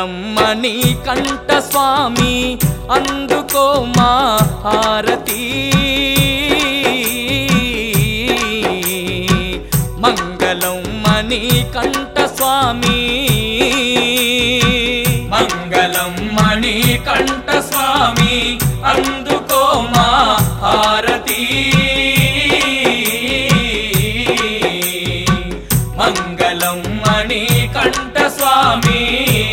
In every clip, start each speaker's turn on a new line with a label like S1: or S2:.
S1: మంగళం మణి కంఠ స్వామి అందుకో మా హారతి మంగళం మణి కంఠ స్వామి మంగళం మణి కంఠ స్వామి అందుకో మా హారతి మంగళం మణి కంఠ స్వామి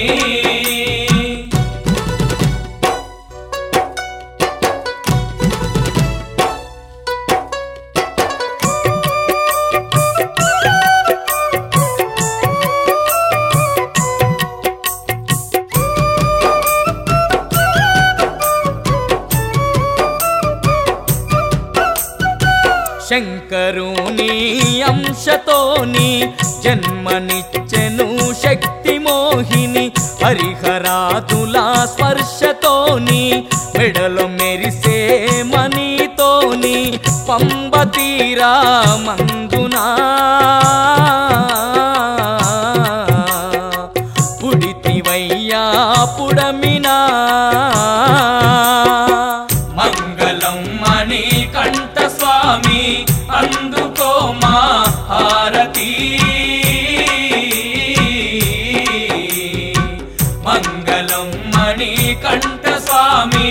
S1: శంకరుని అంశతోని జన్మనిచ్చెను శక్తి మోహిని హరిహరాదుల స్పర్శతోని మెడలో మెరిసే మణితోని పంబ తీరా మందునా పుడితివయ్యా పుడమినా మంగళం మణి కంఠ స్వామి అందుకో మా హారతి మంగళం మణి కంఠ స్వామి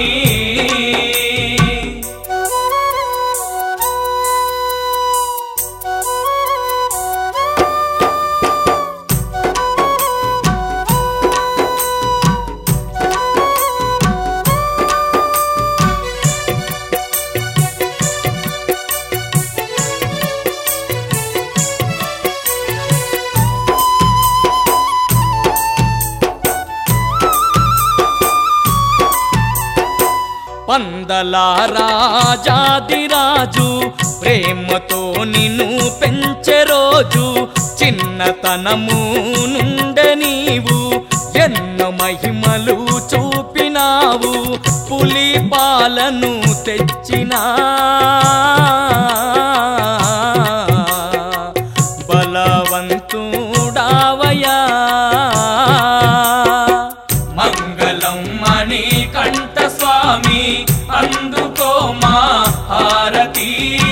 S1: పందల రాజాదిరాజు ప్రేమతో నిన్ను పెంచే రోజు చిన్నతనము నుండే నీవు ఎన్నో మహిమలు చూపినావు పులి పాలను తెచ్చినా బలవంతుడావయా మంగళం మణి కంఠ స్వామి అందుకో మా హారతి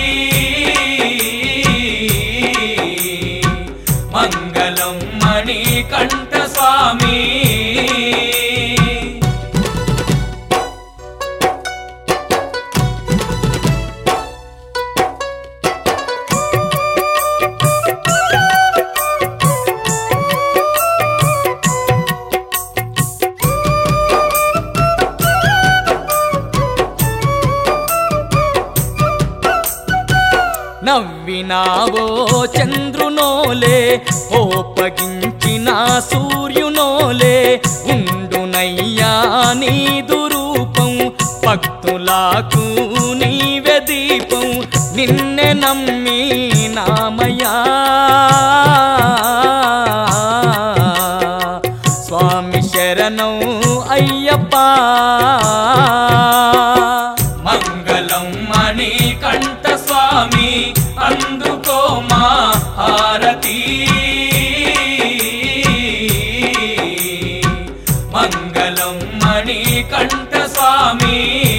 S1: మంగళం మణి కంఠ స్వామి నవ్వినావో చంద్రునోలే ఓపగించిన సూర్యునోలే ఉండునయ్యా నీదు రూపం భక్తులకు నీవే దీపం నిన్నే నమ్మి నామయా స్వామి శరణం అయ్యప్ప మంగళం మణి కంఠ స్వామి అందుకో మా హారతి మంగళం మణి కంఠ స్వామి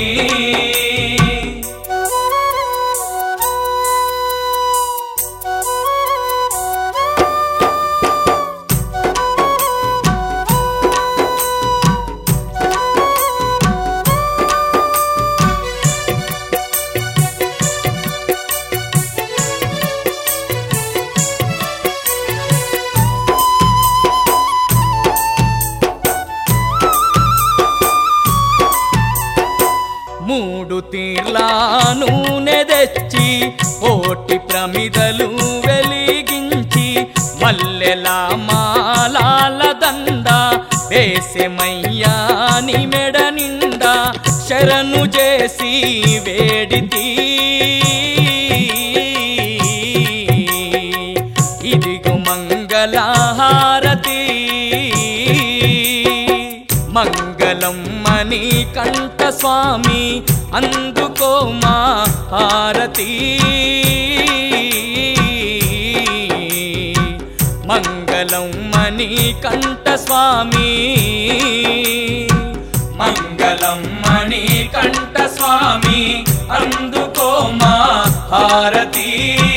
S1: మూడు తీర్ల నూనె తెచ్చి కోటి ప్రమిదలు వెలిగించి మల్లెల మాలాల దండ వేసెమయ్యా నీ మెడ నిండా శరణు చేసి వేడితి ఇదిగు మంగళహారతి మంగళం మణి కంఠ స్వామి అందుకో మా హారతి మంగళ మంగళం మణి కంఠ స్వామి మంగళం మణి కంఠ స్వామి అందుకో మా హారతి